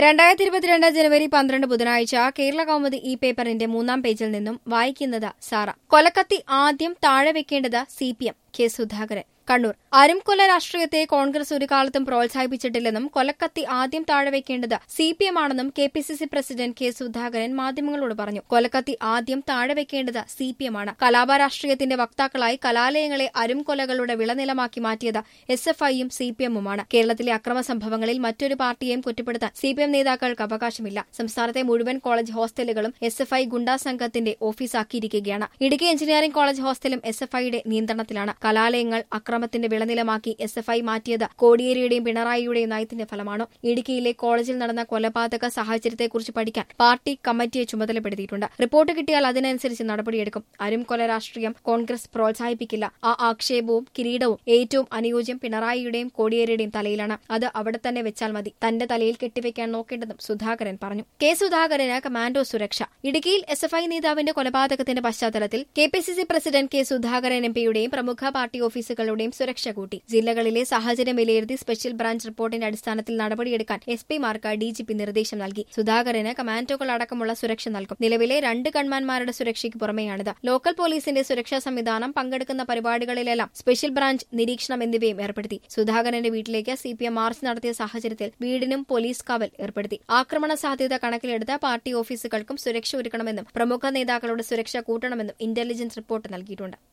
രണ്ടായിരത്തി ഇരുപത്തിരണ്ട് ജനുവരി പന്ത്രണ്ട് ബുധനാഴ്ച കേരള കൗമുദി ഈ പേപ്പറിന്റെ മൂന്നാം പേജിൽ നിന്നും വായിക്കുന്നത് സാറ കൊലക്കത്തി ആദ്യം താഴെ വെക്കേണ്ടത് C P M K Sudhakaran Kannur അരുംകൊല രാഷ്ട്രീയത്തെ കോൺഗ്രസ് ഒരു കാലത്തും പ്രോത്സാഹിപ്പിച്ചിട്ടില്ലെന്നും കൊലക്കത്തി ആദ്യം താഴെ വെക്കേണ്ടത് സി പി എം ആണെന്നും K P C C president K Sudhakaran മാധ്യമങ്ങളോട് പറഞ്ഞു കൊലക്കത്തി ആദ്യം താഴെ വെക്കേണ്ടത് സി പി എം ആണ് കലാപ രാഷ്ട്രീയത്തിന്റെ വക്താക്കളായി കലാലയങ്ങളെ അരുംകൊലകളുടെ വിളനിലമാക്കി മാറ്റിയത് എസ് എഫ് ഐയും സി പി എമ്മുമാണ് കേരളത്തിലെ അക്രമ സംഭവങ്ങളിൽ മറ്റൊരു പാർട്ടിയെയും കുറ്റപ്പെടുത്താൻ സി പി എം നേതാക്കൾക്ക് അവകാശമില്ല സംസ്ഥാനത്തെ മുഴുവൻ കോളേജ് ഹോസ്റ്റലുകളും എസ് എഫ് ഐ ഗുണ്ടാ സംഘത്തിന്റെ ഓഫീസാക്കിയിരിക്കുകയാണ് ഇടുക്കി എഞ്ചിനീയറിംഗ് കോളേജ് ഹോസ്റ്റലും എസ് എഫ് ഐയുടെ നിയന്ത്രണത്തിലാണ് കലാലയങ്ങൾ അക്രമത്തിന്റെ വിളനിലമാക്കി എസ് എഫ് ഐ മാറ്റിയത് കോടിയേരിയുടെയും പിണറായിയുടെയും നയത്തിന്റെ ഫലമാണോ ഇടുക്കിയിലെ കോളേജിൽ നടന്ന കൊലപാതക സാഹചര്യത്തെക്കുറിച്ച് പഠിക്കാൻ പാർട്ടി കമ്മിറ്റിയെ ചുമതലപ്പെടുത്തിയിട്ടുണ്ട് റിപ്പോർട്ട് കിട്ടിയാൽ അതിനനുസരിച്ച് നടപടിയെടുക്കും അരും കൊല രാഷ്ട്രീയം കോൺഗ്രസ് പ്രോത്സാഹിപ്പിക്കില്ല ആ ആക്ഷേപവും കിരീടവും ഏറ്റവും അനുയോജ്യം പിണറായിയുടെയും കോടിയേരിയുടെയും തലയിലാണ് അത് അവിടെ തന്നെ വെച്ചാൽ മതി തന്റെ തലയിൽ കെട്ടിവെക്കാൻ നോക്കേണ്ടതും സുധാകരൻ പറഞ്ഞു കെ സുധാകരന് കമാൻഡോ സുരക്ഷ ഇടുക്കിയിൽ എസ് എഫ് ഐ നേതാവിന്റെ കൊലപാതകത്തിന്റെ പശ്ചാത്തലത്തിൽ K P C C president K Sudhakaran M പിയുടെയും പ്രമുഖ പാർട്ടി ഓഫീസുകളുടെയും സുരക്ഷ കൂട്ടി ജില്ലകളിലെ സാഹചര്യം വിലയിരുത്തി സ്പെഷ്യൽ ബ്രാഞ്ച് റിപ്പോർട്ടിന്റെ അടിസ്ഥാനത്തിൽ നടപടിയെടുക്കാൻ എസ് പിമാർക്ക് ഡി ജി പി നിർദ്ദേശം നൽകി സുധാകരന് കമാൻഡോകൾ അടക്കമുള്ള സുരക്ഷ നൽകും നിലവിലെ രണ്ട് ഗൺമാൻമാരുടെ സുരക്ഷയ്ക്ക് പുറമെയാണിത് ലോക്കൽ പോലീസിന്റെ സുരക്ഷാ സംവിധാനം പങ്കെടുക്കുന്ന പരിപാടികളിലെല്ലാം സ്പെഷ്യൽ ബ്രാഞ്ച് നിരീക്ഷണം എന്നിവയും ഏർപ്പെടുത്തി സുധാകരന്റെ വീട്ടിലേക്ക് സി പി എം മാർച്ച് നടത്തിയ സാഹചര്യത്തിൽ വീടിനും പോലീസ് കാവൽ ഏർപ്പെടുത്തി ആക്രമണ സാധ്യത കണക്കിലെടുത്ത് പാർട്ടി ഓഫീസുകൾക്കും സുരക്ഷ ഒരുക്കണമെന്നും പ്രമുഖ നേതാക്കളുടെ സുരക്ഷ കൂട്ടണമെന്നും ഇന്റലിജൻസ് റിപ്പോർട്ട് നൽകിയിട്ടുണ്ട്